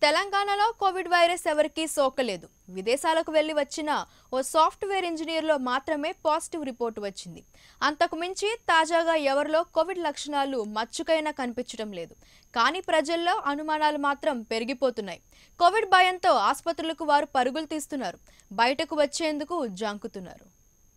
తెలంగాణలో Covid virus ఎవరికీ సోకలేదు విదేశాలకు వెళ్లి వచ్చిన ఓ సాఫ్ట్వేర్ ఇంజనీర్లో మాత్రమే పాజిటివ్ రిపోర్టు వచ్చింది అంతకు మించి తాజాగా ఎవరిలో కోవిడ్ లక్షణాలు మచ్చుకైనా కనిపించడం లేదు కానీ ప్రజల్లో అనుమానాలు మాత్రం పెరిగిపోతున్నాయి కోవిడ్ భయంతో ఆసుపత్రులకు వారు పరుగులు తీస్తున్నారు బయటకు వచ్చేందుకు జాంకుతున్నారు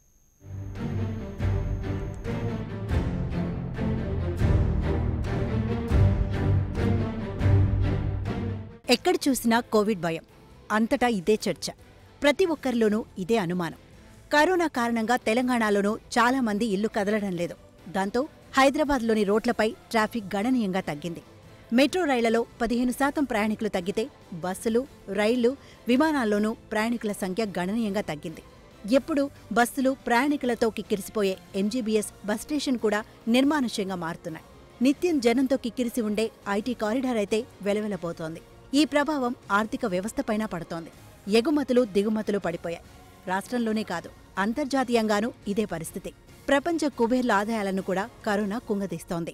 ఎక్కడ చూసినా కోవిడ్ భయం అంతటా ఇదే చర్చ ప్రతి ఒక్కరిలోనూ ఇదే అనుమానం కరోనా కారణంగా తెలంగాణలోనూ చాలా మంది ఇల్లు కదలడం లేదు దాంతో హైదరాబాద్లోని రోడ్లపై ట్రాఫిక్ గణనీయంగా తగ్గింది మెట్రో రైళ్లలో పదిహేను శాతం ప్రయాణికులు తగ్గితే బస్సులు రైళ్లు విమానాల్లోనూ ప్రయాణికుల సంఖ్య గణనీయంగా తగ్గింది ఎప్పుడు బస్సులు ప్రయాణికులతో కిక్కిరిసిపోయే ఎంజీబీఎస్ బస్ స్టేషన్ కూడా నిర్మానుష్యంగా మారుతున్నాయి నిత్యం జనంతో కిక్కిరిసి ఉండే ఐటీ కారిడార్ అయితే వెలవెలబోతోంది ఈ ప్రభావం ఆర్థిక వ్యవస్థపైన పడుతోంది ఎగుమతులు దిగుమతులు పడిపోయాయి రాష్ట్రంలోనే కాదు అంతర్జాతీయంగానూ ఇదే పరిస్థితి ప్రపంచ కుబేర్ల ఆదాయాలను కూడా కరోనా కుంగదీస్తోంది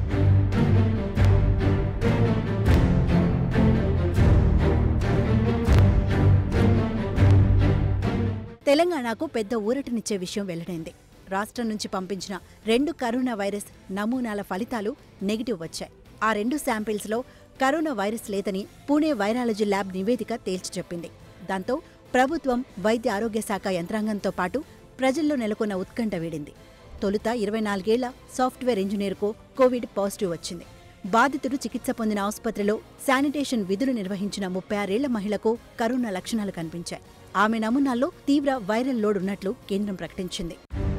తెలంగాణకు పెద్ద ఊరటనిచ్చే విషయం వెల్లడైంది రాష్ట్రం నుంచి పంపించిన రెండు కరోనా వైరస్ నమూనాల ఫలితాలు నెగిటివ్ వచ్చాయి ఆ రెండు శాంపిల్స్లో కరోనా వైరస్ లేదని పూణే వైరాలజీ ల్యాబ్ నివేదిక తేల్చి చెప్పింది దాంతో ప్రభుత్వం వైద్య ఆరోగ్య శాఖ యంత్రాంగంతో పాటు ప్రజల్లో నెలకొన్న ఉత్కంఠ వీడింది తొలుత ఇరవై నాలుగేళ్ల సాఫ్ట్వేర్ ఇంజనీర్కు కోవిడ్ పాజిటివ్ వచ్చింది బాధితుడు చికిత్స పొందిన ఆసుపత్రిలో శానిటేషన్ విధులు నిర్వహించిన ముప్పై ఆరేళ్ల మహిళకు కరోనా లక్షణాలు కనిపించాయి ఆమె నమూనాల్లో తీవ్ర వైరల్ లోడ్ ఉన్నట్లు కేంద్రం ప్రకటించింది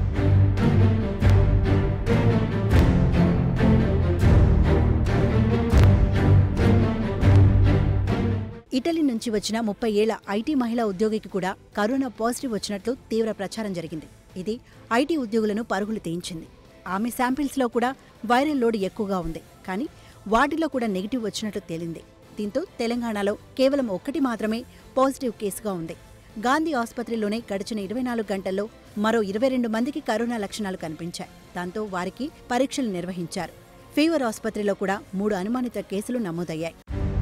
ఇటలీ నుంచి వచ్చిన ముప్పై ఏళ్ల ఐటీ మహిళా ఉద్యోగికి కూడా కరోనా పాజిటివ్ వచ్చినట్లు తీవ్ర ప్రచారం జరిగింది ఇది ఐటీ ఉద్యోగులను పరుగులు తీయించింది ఆమె శాంపిల్స్లో కూడా వైరల్ లోడ్ ఎక్కువగా ఉంది కానీ వాటిలో కూడా నెగిటివ్ వచ్చినట్లు తేలింది దీంతో తెలంగాణలో కేవలం ఒక్కటి మాత్రమే పాజిటివ్ కేసుగా ఉంది గాంధీ ఆసుపత్రిలోనే గడిచిన ఇరవై నాలుగు గంటల్లో మరో ఇరవై రెండు మందికి కరోనా లక్షణాలు కనిపించాయి దాంతో వారికి పరీక్షలు నిర్వహించారు ఫీవర్ ఆసుపత్రిలో కూడా మూడు అనుమానిత కేసులు నమోదయ్యాయి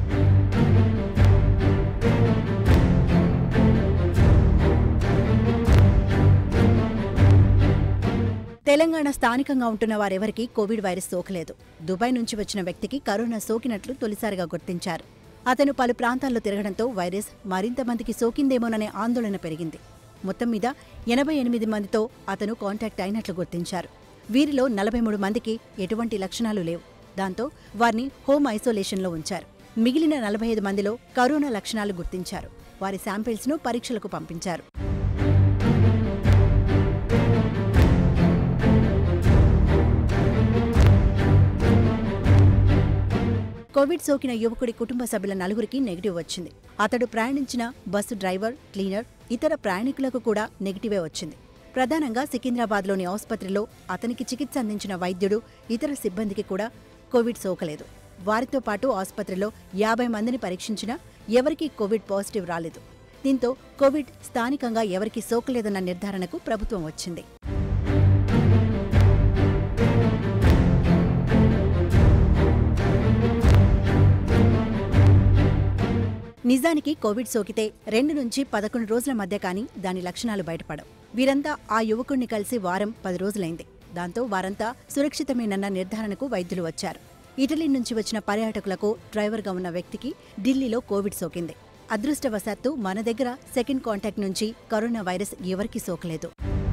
తెలంగాణ స్థానికంగా ఉంటున్న వారెవరికీ కోవిడ్ వైరస్ సోకలేదు దుబాయ్ నుంచి వచ్చిన వ్యక్తికి కరోనా సోకినట్లు తొలిసారిగా గుర్తించారు అతను పలు ప్రాంతాల్లో తిరగడంతో వైరస్ మరింత మందికి సోకిందేమోననే ఆందోళన పెరిగింది మొత్తం మీద ఎనభై ఎనిమిది మందితో అతను కాంటాక్ట్ అయినట్లు గుర్తించారు వీరిలో నలభై మూడు మందికి ఎటువంటి లక్షణాలు లేవు దాంతో వారిని హోమ్ ఐసోలేషన్లో ఉంచారు మిగిలిన నలభై ఐదు మందిలో కరోనా లక్షణాలు గుర్తించారు వారి శాంపిల్స్ను పరీక్షలకు పంపించారు కోవిడ్ సోకిన యువకుడి కుటుంబ సభ్యుల నలుగురికి నెగిటివ్ వచ్చింది అతడు ప్రయాణించిన బస్సు డ్రైవర్ క్లీనర్ ఇతర ప్రయాణికులకు కూడా నెగిటివే వచ్చింది ప్రధానంగా సికింద్రాబాద్లోని ఆసుపత్రిలో అతనికి చికిత్స అందించిన వైద్యుడు ఇతర సిబ్బందికి కూడా కోవిడ్ సోకలేదు వారితో పాటు ఆసుపత్రిలో యాభై మందిని పరీక్షించినా ఎవరికీ కోవిడ్ పాజిటివ్ రాలేదు దీంతో కోవిడ్ స్థానికంగా ఎవరికీ సోకలేదన్న నిర్ధారణకు ప్రభుత్వం వచ్చింది నిజానికి కోవిడ్ సోకితే రెండు నుంచి పదకొండు రోజుల మధ్య కానీ దాని లక్షణాలు బయటపడవు వీరంతా ఆ యువకుణ్ణి కలిసి వారం పది రోజులైంది దాంతో వారంతా సురక్షితమేనన్న నిర్ధారణకు వైద్యులు వచ్చారు ఇటలీ నుంచి వచ్చిన పర్యాటకులకు డ్రైవర్గా ఉన్న వ్యక్తికి ఢిల్లీలో కోవిడ్ సోకింది అదృష్టవశాత్తు మన దగ్గర సెకండ్ కాంటాక్ట్ నుంచి కరోనా వైరస్ ఎవరికీ సోకలేదు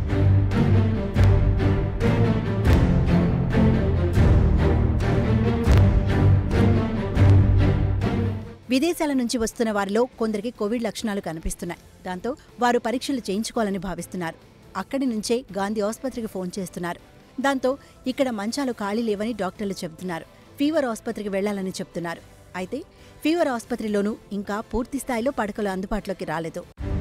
విదేశాల నుంచి వస్తున్న వారిలో కొందరికి కోవిడ్ లక్షణాలు కనిపిస్తున్నాయి దాంతో వారు పరీక్షలు చేయించుకోవాలని భావిస్తున్నారు అక్కడి నుంచే గాంధీ ఆసుపత్రికి ఫోన్ చేస్తున్నారు దాంతో ఇక్కడ మంచాలు ఖాళీ లేవని డాక్టర్లు చెబుతున్నారు ఫీవర్ ఆసుపత్రికి వెళ్లాలని చెప్తున్నారు అయితే ఫీవర్ ఆసుపత్రిలోనూ ఇంకా పూర్తి స్థాయిలో పడకలు అందుబాటులోకి రాలేదు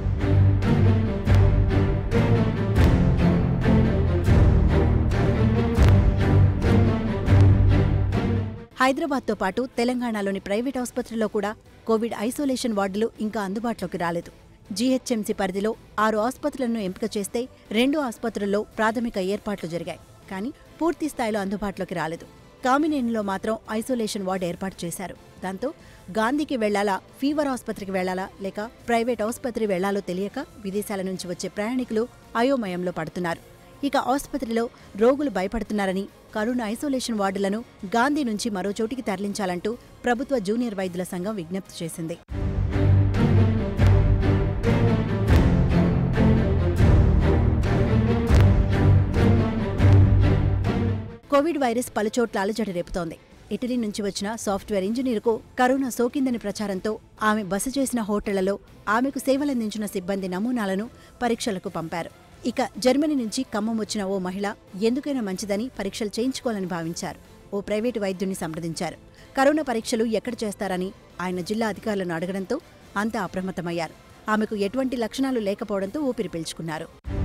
హైదరాబాద్తో పాటు తెలంగాణలోని ప్రైవేట్ ఆసుపత్రుల్లో కూడా కోవిడ్ ఐసోలేషన్ వార్డులు ఇంకా అందుబాటులోకి రాలేదు జీహెచ్ఎంసీ పరిధిలో ఆరు ఆసుపత్రులను ఎంపిక చేస్తే రెండు ఆసుపత్రుల్లో ప్రాథమిక ఏర్పాట్లు జరిగాయి కానీ పూర్తి స్థాయిలో అందుబాటులోకి రాలేదు కామినేనిలో మాత్రం ఐసోలేషన్ వార్డు ఏర్పాటు చేశారు దాంతో గాంధీకి వెళ్లాలా ఫీవర్ ఆసుపత్రికి వెళ్లాలా లేక ప్రైవేట్ ఆసుపత్రి వెళ్లాలో తెలియక విదేశాల నుంచి వచ్చే ప్రయాణికులు అయోమయంలో పడుతున్నారు ఇక ఆసుపత్రిలో రోగులు భయపడుతున్నారని కరోనా ఐసోలేషన్ వార్డులను గాంధీ నుంచి మరో చోటికి తరలించాలంటూ ప్రభుత్వ జూనియర్ వైద్యుల సంఘం విజ్ఞప్తి చేసింది కోవిడ్ వైరస్ పలుచోట్ల అలజడి రేపుతోంది ఇటలీ నుంచి వచ్చిన సాఫ్ట్వేర్ ఇంజనీర్కు కరోనా సోకిందని ప్రచారంతో ఆమె బస చేసిన హోటళ్లలో ఆమెకు సేవలందించిన సిబ్బంది నమూనాలను పరీక్షలకు పంపారు ఇక జర్మనీ నుంచి ఖమ్మం వచ్చిన ఓ మహిళ ఎందుకైనా మంచిదని పరీక్షలు చేయించుకోవాలని భావించారు ఓ ప్రైవేటు వైద్యుని సంప్రదించారు కరోనా పరీక్షలు ఎక్కడ చేస్తారని ఆయన జిల్లా అధికారులను అడగడంతో అంతా అప్రమత్తమయ్యారు ఆమెకు ఎటువంటి లక్షణాలు లేకపోవడంతో ఊపిరి పీల్చుకున్నారు